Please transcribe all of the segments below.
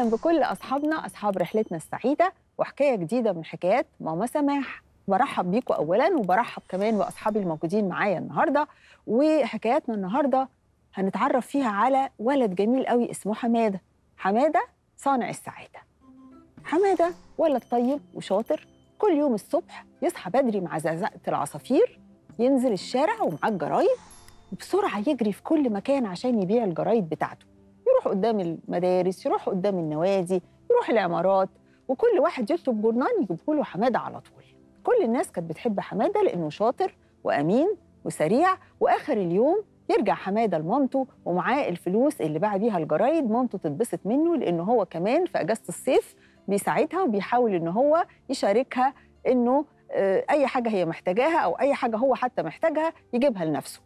اهلا بكل اصحابنا اصحاب رحلتنا السعيده وحكايه جديده من حكايات ماما سماح برحب بيكم اولا وبرحب كمان باصحابي الموجودين معايا النهارده وحكاياتنا النهارده هنتعرف فيها على ولد جميل قوي اسمه حماده حماده صانع السعاده حماده ولد طيب وشاطر كل يوم الصبح يصحى بدري مع زقزقه العصافير ينزل الشارع ومعاه الجرايد وبسرعه يجري في كل مكان عشان يبيع الجرايد بتاعته يروح قدام المدارس يروح قدام النوادي يروح العمارات وكل واحد يطلب جورنال يجيبه له حماده على طول كل الناس كانت بتحب حماده لانه شاطر وامين وسريع واخر اليوم يرجع حماده لمامته ومعاه الفلوس اللي باع بيها الجرايد مامته تتبسط منه لانه هو كمان في اجازه الصيف بيساعدها وبيحاول ان هو يشاركها انه آه، اي حاجه هي محتاجاها او اي حاجه هو حتى محتاجها يجيبها لنفسه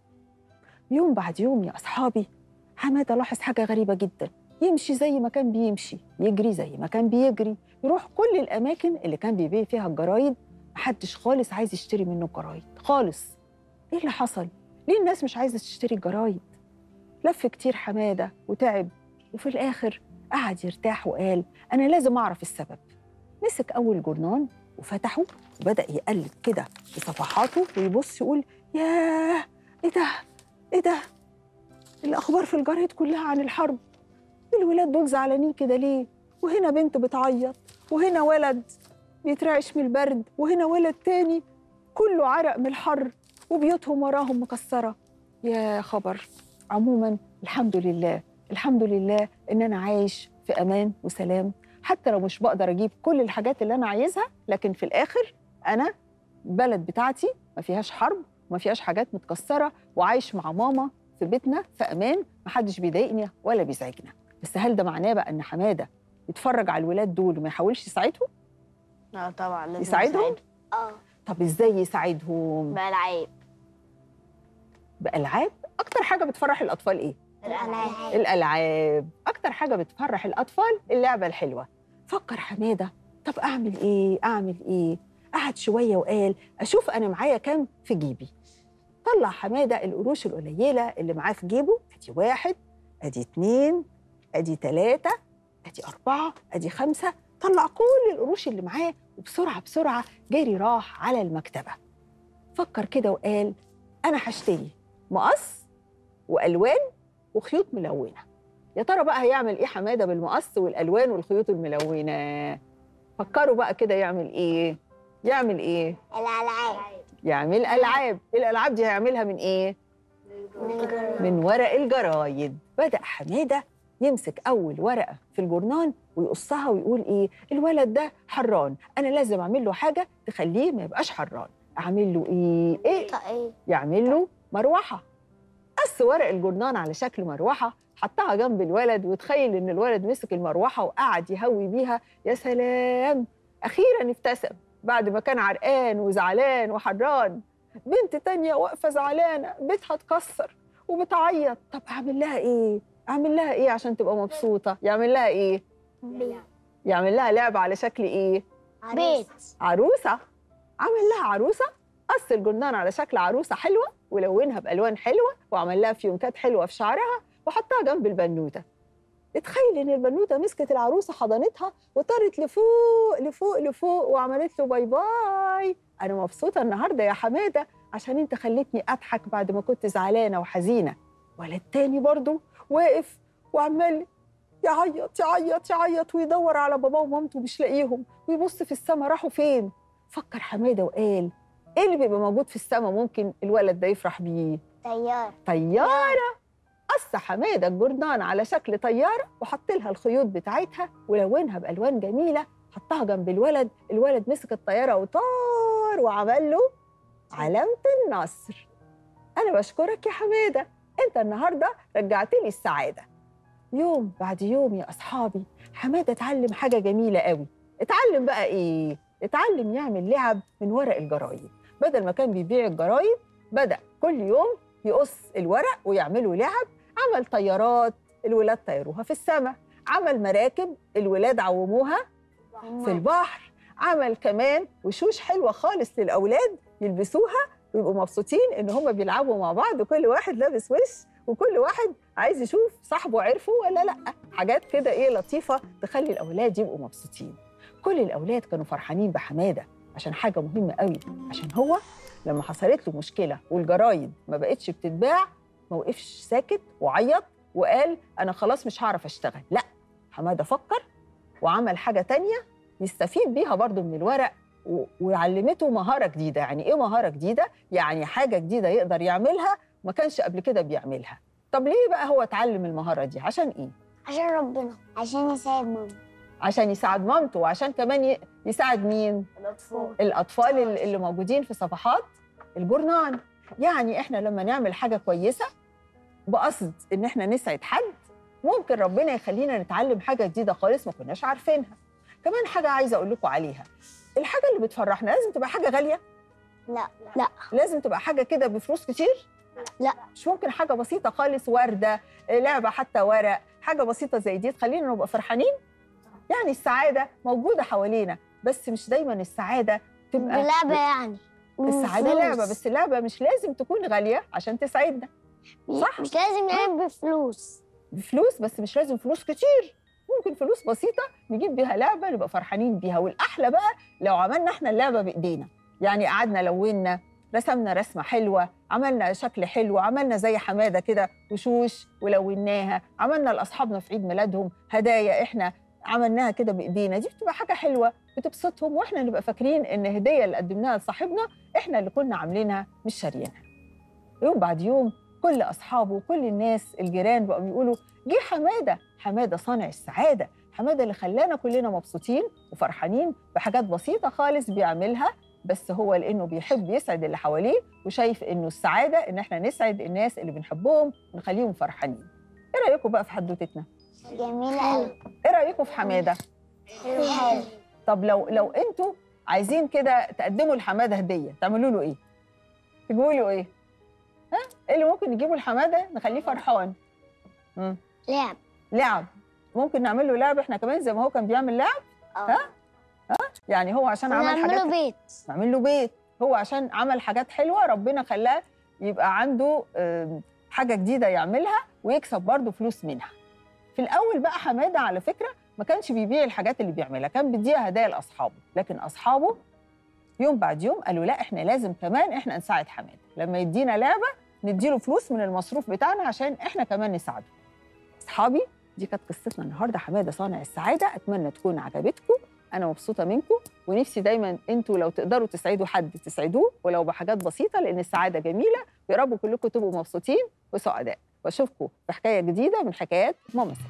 يوم بعد يوم يا اصحابي حماده لاحظ حاجه غريبه جدا يمشي زي ما كان بيمشي يجري زي ما كان بيجري يروح كل الاماكن اللي كان بيبيع فيها الجرايد محدش خالص عايز يشتري منه الجرايد خالص ايه اللي حصل ليه الناس مش عايزه تشتري الجرايد لف كتير حماده وتعب وفي الاخر قعد يرتاح وقال انا لازم اعرف السبب مسك اول جورنان وفتحه وبدا يقلب كده في صفحاته ويبص يقول ياه ايه ده ايه ده الاخبار في الجرايد كلها عن الحرب الولاد دول زعلانين كده ليه وهنا بنت بتعيط وهنا ولد بيترعش من البرد وهنا ولد تاني كله عرق من الحر وبيوتهم وراهم مكسرة يا خبر عموما الحمد لله الحمد لله إن أنا عايش في أمان وسلام حتى لو مش بقدر أجيب كل الحاجات اللي أنا عايزها لكن في الآخر أنا البلد بتاعتي ما فيهاش حرب وما فيهاش حاجات متكسرة وعايش مع ماما في بيتنا في أمان محدش بيضايقني ولا بيزعجنا بس هل ده معناه بقى إن حمادة يتفرج على الولاد دول وما يحاولش يساعدهم؟ اه طبعا لازم يساعدهم؟ اه طب ازاي يساعدهم؟ بألعاب بألعاب؟ أكتر حاجة بتفرح الأطفال إيه؟ الألعاب الألعاب أكتر حاجة بتفرح الأطفال اللعبة الحلوة فكر حمادة طب أعمل إيه؟ أعمل إيه؟ قعد شوية وقال أشوف أنا معايا كام في جيبي طلع حمادة القروش القليلة اللي معاه في جيبه أدي واحد أدي اتنين أدي تلاتة أدي أربعة أدي خمسة طلع كل القروش اللي معاه وبسرعة بسرعة جري راح على المكتبة فكر كده وقال أنا هشتري مقص وألوان وخيوط ملونة يا ترى بقى هيعمل إيه حمادة بالمقص والألوان والخيوط الملونة فكروا بقى كده يعمل إيه يعمل إيه الألعاب يعمل ألعاب الألعاب دي هيعملها من إيه من ورق الجرايد بدأ حمادة يمسك أول ورقة في الجورنان ويقصها ويقول إيه الولد ده حران أنا لازم أعمل له حاجة تخليه ما يبقاش حران أعمل له إيه إيه طيب يعمل له مروحة قص ورق الجورنان على شكل مروحة حطها جنب الولد وتخيل إن الولد مسك المروحة وقعد يهوي بيها يا سلام أخيرا ابتسم بعد ما كان عرقان وزعلان وحران بنت تانية واقفة زعلانة بيتها اتكسر وبتعيط طب أعمل لها إيه؟ أعمل لها إيه عشان تبقى مبسوطة؟ يعمل لها إيه؟ يعمل لها لعبة على شكل إيه؟ بيت عروسة عمل لها عروسة قص الجرنان على شكل عروسة حلوة ولونها بألوان حلوة وعمل لها فيونكات حلوة في شعرها وحطها جنب البنوتة اتخيل ان البنوتة مسكت العروسة حضنتها وطارت لفوق لفوق لفوق وعملت له باي باي انا مبسوطة النهاردة يا حمادة عشان انت خلتني اضحك بعد ما كنت زعلانة وحزينة ولد تاني برضه واقف وعمال يعيط يعيط يعيط ويدور على باباه ومامته مش لاقيهم ويبص في السما راحوا فين فكر حماده وقال ايه اللي بيبقى موجود في السما ممكن الولد ده يفرح بيه طيار طياره قص حماده الجردان على شكل طياره وحط لها الخيوط بتاعتها ولونها بالوان جميله حطها جنب الولد الولد مسك الطياره وطار وعمل له علامه النصر انا بشكرك يا حماده انت النهارده رجعت لي السعاده يوم بعد يوم يا اصحابي حماده اتعلم حاجه جميله قوي اتعلم بقى ايه اتعلم يعمل لعب من ورق الجرايد بدل ما كان بيبيع الجرايد بدا كل يوم يقص الورق ويعملوا لعب عمل طيارات الولاد طيروها في السماء عمل مراكب الولاد عوموها في البحر عمل كمان وشوش حلوه خالص للاولاد يلبسوها ويبقوا مبسوطين ان هم بيلعبوا مع بعض وكل واحد لابس وش وكل واحد عايز يشوف صاحبه عرفه ولا لا حاجات كده ايه لطيفه تخلي الاولاد يبقوا مبسوطين كل الاولاد كانوا فرحانين بحماده عشان حاجه مهمه قوي عشان هو لما حصلت له مشكله والجرايد ما بقتش بتتباع ما وقفش ساكت وعيط وقال انا خلاص مش هعرف اشتغل لا حماده فكر وعمل حاجه تانية يستفيد بيها برضو من الورق و- وعلمته مهاره جديده يعني ايه مهاره جديده يعني حاجه جديده يقدر يعملها ما كانش قبل كده بيعملها طب ليه بقى هو اتعلم المهاره دي عشان ايه عشان ربنا عشان يساعد ماما عشان يساعد مامته وعشان كمان ي- يساعد مين الأطفال الاطفال ال- اللي موجودين في صفحات الجورنال يعني احنا لما نعمل حاجه كويسه بقصد ان احنا نسعد حد ممكن ربنا يخلينا نتعلم حاجه جديده خالص ما كناش عارفينها كمان حاجه عايزه اقول لكم عليها الحاجه اللي بتفرحنا لازم تبقى حاجه غاليه لا لا لازم تبقى حاجه كده بفلوس كتير لا. مش ممكن حاجه بسيطه خالص ورده لعبه حتى ورق حاجه بسيطه زي دي تخلينا نبقى فرحانين يعني السعاده موجوده حوالينا بس مش دايما السعاده تبقى بلعبة يعني السعاده بفلوس. لعبه بس اللعبه مش لازم تكون غاليه عشان تسعدنا صح؟ مش لازم نلعب بفلوس بفلوس بس مش لازم فلوس كتير ممكن فلوس بسيطه نجيب بيها لعبه نبقى فرحانين بيها والاحلى بقى لو عملنا احنا اللعبه بايدينا يعني قعدنا لونا رسمنا رسمه حلوه عملنا شكل حلو عملنا زي حماده كده وشوش ولوناها عملنا لاصحابنا في عيد ميلادهم هدايا احنا عملناها كده بايدينا دي بتبقى حاجه حلوه بتبسطهم واحنا نبقى فاكرين ان الهديه اللي قدمناها لصاحبنا احنا اللي كنا عاملينها مش شاريينها يوم بعد يوم كل اصحابه وكل الناس الجيران بقوا بيقولوا جه حماده حماده صانع السعاده حماده اللي خلانا كلنا مبسوطين وفرحانين بحاجات بسيطه خالص بيعملها بس هو لانه بيحب يسعد اللي حواليه وشايف انه السعاده ان احنا نسعد الناس اللي بنحبهم ونخليهم فرحانين ايه رايكم بقى في حدوتتنا جميلة قوي ايه رايكم في حماده حلو طب لو لو انتوا عايزين كده تقدموا لحماده هديه تعملوا له ايه تجيبوا له ايه ها ايه اللي ممكن نجيبه لحماده نخليه فرحان مم. لعب لعب ممكن نعمل له لعب احنا كمان زي ما هو كان بيعمل لعب ها يعني هو عشان عمل حاجات نعمله بيت نعمل له بيت هو عشان عمل حاجات حلوه ربنا خلاه يبقى عنده آم، حاجه جديده يعملها ويكسب برضه فلوس منها في الاول بقى حماده على فكره ما كانش بيبيع الحاجات اللي بيعملها كان بيديها هدايا لاصحابه لكن اصحابه يوم بعد يوم قالوا لا احنا لازم كمان احنا نساعد حماده لما يدينا لعبه نديله فلوس من المصروف بتاعنا عشان احنا كمان نساعده اصحابي دي كانت قصتنا النهارده حماده صانع السعاده اتمنى تكون عجبتكم انا مبسوطه منكم ونفسي دايما انتوا لو تقدروا تسعدوا حد تسعدوه ولو بحاجات بسيطه لان السعاده جميله ويا رب كلكم تبقوا مبسوطين وسعداء واشوفكم في حكايه جديده من حكايات ماما سعيد